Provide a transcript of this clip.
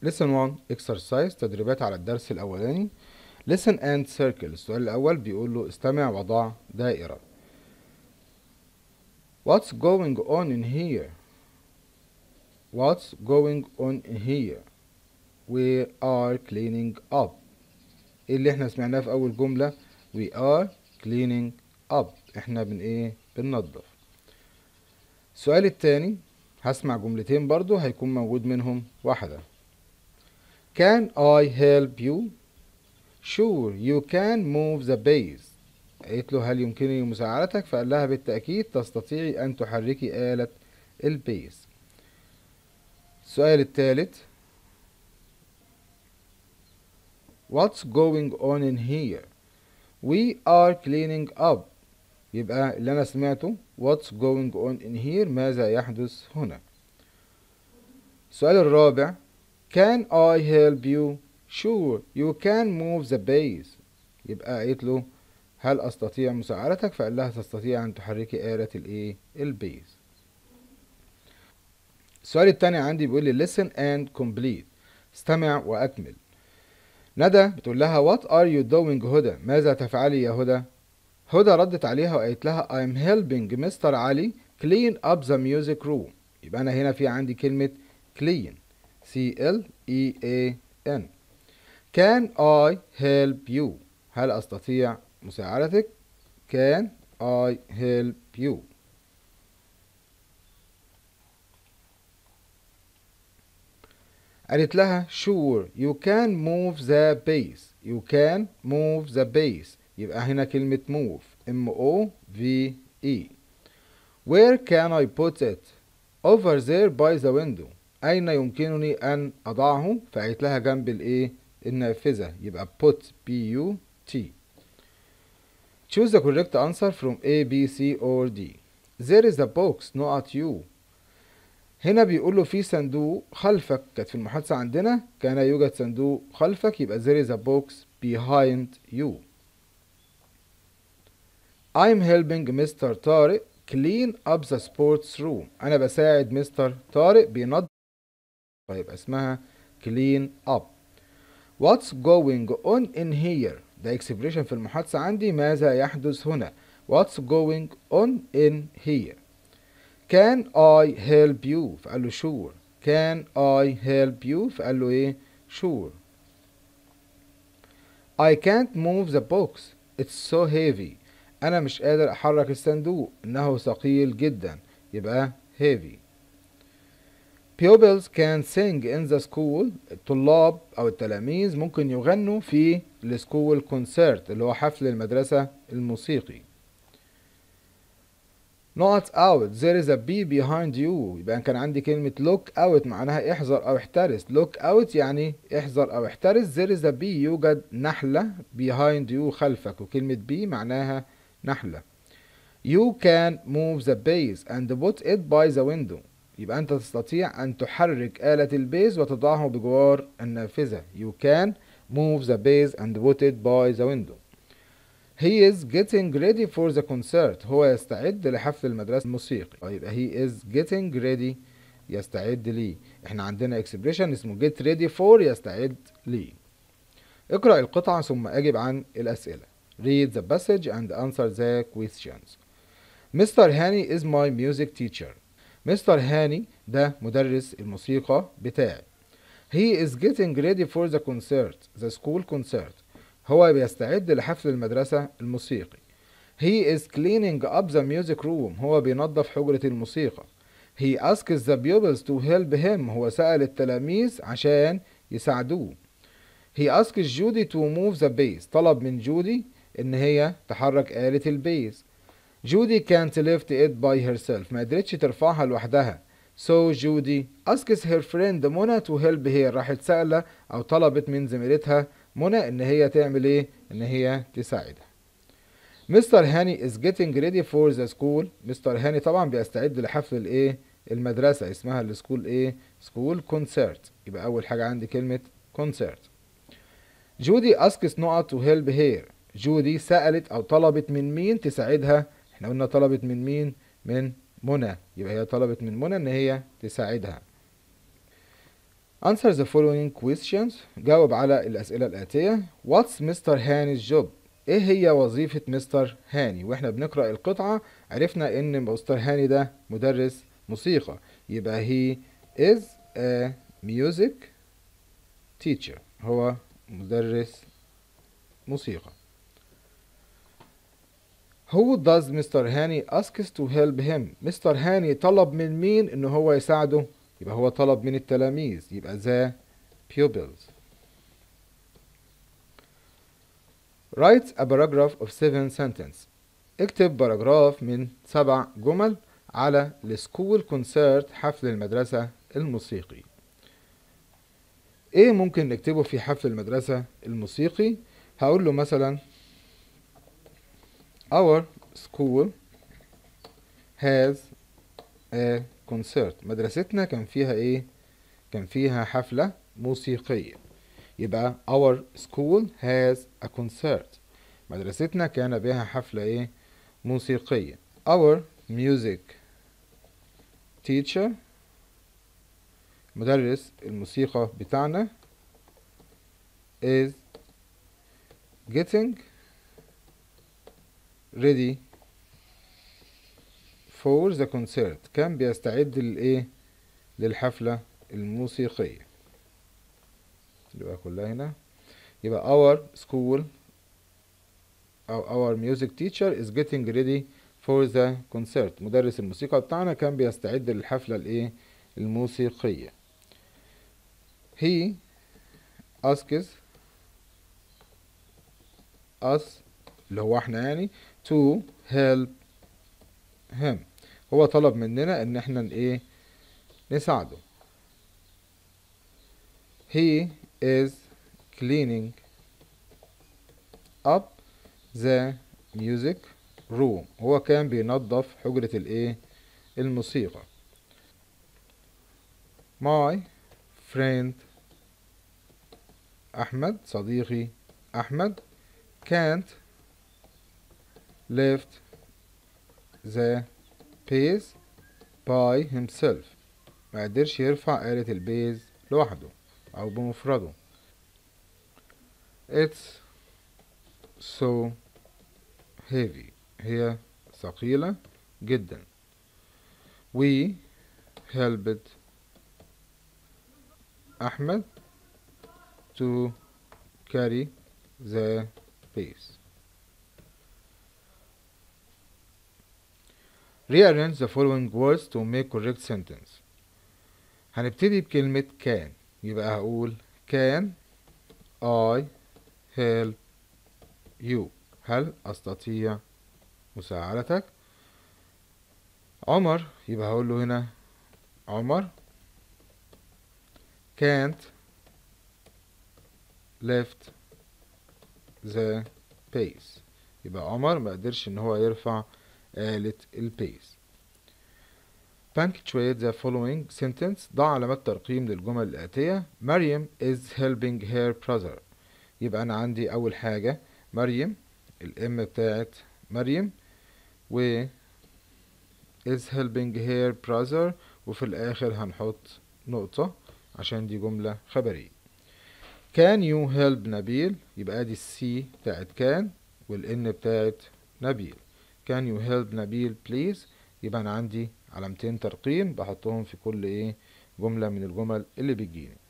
Lesson 1 exercise تدريبات على الدرس الأولاني Listen and circle السؤال الأول بيقول له استمع وضع دائرة What's going on in here? What's going on in here? We are cleaning up ايه اللي احنا سمعناه في أول جملة We are cleaning up احنا بن ايه بننظف السؤال التاني هسمع جملتين برضو هيكون موجود منهم واحدة Can I help you? Sure you can move the base قالت له هل يمكنني مساعدتك فقال لها بالتأكيد تستطيعي أن تحركي آلة البيس السؤال الثالث What's going on in here? We are cleaning up يبقى اللي أنا سمعته What's going on in here ماذا يحدث هنا السؤال الرابع Can I help you? Sure you can move the base يبقى قالت له هل أستطيع مساعدتك فقال لها تستطيع أن تحركي آلة الإيه البيز السؤال التاني عندي بيقول لي listen and complete استمع وأكمل ندى بتقول لها what are you doing هدى ماذا تفعلي يا هدى هدى ردت عليها وقالت لها I'm helping مستر علي clean up the music room يبقى أنا هنا في عندي كلمة clean C L E A N Can I help you هل أستطيع مساعدتك Can I help you قالت لها sure you can move the base you can move the base يبقى هنا كلمة move M O V E where can I put it over there by the window أين يمكنني أن أضعه فقالت لها جنب الإيه النافذة يبقى put P U T choose the correct answer from A B C or D there is a box not you هنا بيقول له في صندوق خلفك كانت في المحادثة عندنا كان يوجد صندوق خلفك يبقى there is a box behind you I'm helping Mr. طارق clean up the sports room أنا بساعد مستر طارق بينظف يبقى اسمها clean up What's going on in here ده expression في المحادثة عندي ماذا يحدث هنا What's going on in here Can I help you فقال له sure Can I help you فقال له ايه sure I can't move the box It's so heavy أنا مش قادر أحرك الصندوق إنه ثقيل جدا يبقى heavy Pupils can sing in the school الطلاب أو التلاميذ ممكن يغنوا في السكول كونسرت اللي هو حفل المدرسة الموسيقي not out there is a bee behind you يبقى كان عندي كلمة look out معناها احذر أو احترس look out يعني احذر أو احترس there is a bee يوجد نحلة behind you خلفك وكلمة bee معناها نحلة you can move the base and put it by the window يبقى أنت تستطيع أن تحرك آلة البيز وتضعه بجوار النافذة you can move the base and put it by the window He is getting ready for the concert هو يستعد لحفل المدرسة الموسيقي يبقى he is getting ready يستعد ليه احنا عندنا expression اسمه get ready for يستعد ليه اقرأ القطعة ثم أجب عن الأسئلة read the passage and answer the questions Mr. هاني is my music teacher مستر هاني ده مدرس الموسيقى بتاعي He is getting ready for the concert the school concert هو بيستعد لحفل المدرسة الموسيقي He is cleaning up the music room هو بينظف حجرة الموسيقى He asks the pupils to help him هو سأل التلاميذ عشان يساعدوه He asks Judy to move the bass طلب من جودي إن هي تحرك آلة البيز جودي can't lift it by herself ما قدرتش ترفعها لوحدها So جودي asks her friend منى to help her راحت سألة أو طلبت من زميلتها منى إن هي تعمل إيه؟ إن هي تساعدها. مستر هاني is getting ready for the school. مستر هاني طبعا بيستعد لحفل الإيه؟ المدرسة اسمها السكول إيه؟ سكول كونسرت. يبقى أول حاجة عندي كلمة كونسرت. جودي asks نقط to help her. جودي سألت أو طلبت من مين تساعدها؟ إحنا قلنا طلبت من مين؟ من منى. يبقى هي طلبت من منى إن هي تساعدها. answer the following questions جاوب على الأسئلة الآتية what's Mr. Hani's job ايه هي وظيفة مستر هاني واحنا بنقرأ القطعة عرفنا ان مستر هاني ده مدرس موسيقى يبقى he is a music teacher هو مدرس موسيقى Who does Mr. هاني asks to help him مستر هاني طلب من مين ان هو يساعده يبقى هو طلب من التلاميذ يبقى the pupils Write a paragraph of seven sentences اكتب باراجراف من سبع جمل على السكول كونسيرت حفل المدرسة الموسيقي ايه ممكن نكتبه في حفل المدرسة الموسيقي هقول له مثلا our school has a concert مدرستنا كان فيها ايه كان فيها حفلة موسيقية يبقى our school has a concert مدرستنا كان بها حفلة ايه موسيقية our music teacher مدرس الموسيقى بتاعنا is getting ready for the concert كان بيستعد للايه للحفلة الموسيقية يبقى كلها هنا يبقى our school أو our music teacher is getting ready for the concert مدرس الموسيقى بتاعنا كان بيستعد للحفلة الايه الموسيقية he asks us اللي هو احنا يعني to help him هو طلب مننا ان احنا ايه نساعده he is cleaning up the music room هو كان بينظف حجرة الايه الموسيقى my friend أحمد صديقي أحمد can't lift the bass by himself ما قدرش يرفع آلة البيز لوحده أو بمفرده it's so heavy هي ثقيلة جدا we helped أحمد to carry the bass rearrange the following words to make correct sentence هنبتدي بكلمة can يبقى هقول can I help you هل أستطيع مساعدتك عمر يبقى هقول له هنا عمر can't lift the pace يبقى عمر ما قدرش ان هو يرفع آلة البيس punctuate the following sentence ضع علامات ترقيم للجمل الآتية مريم is helping her brother يبقى أنا عندي أول حاجة مريم الام بتاعت مريم و is helping her brother وفي الآخر هنحط نقطة عشان دي جملة خبرية can you help نبيل يبقى دي السي بتاعت كان والان بتاعت نبيل can you help نبيل please يبقى أنا عندي علامتين ترقيم بحطهم في كل ايه جملة من الجمل اللي بتجيني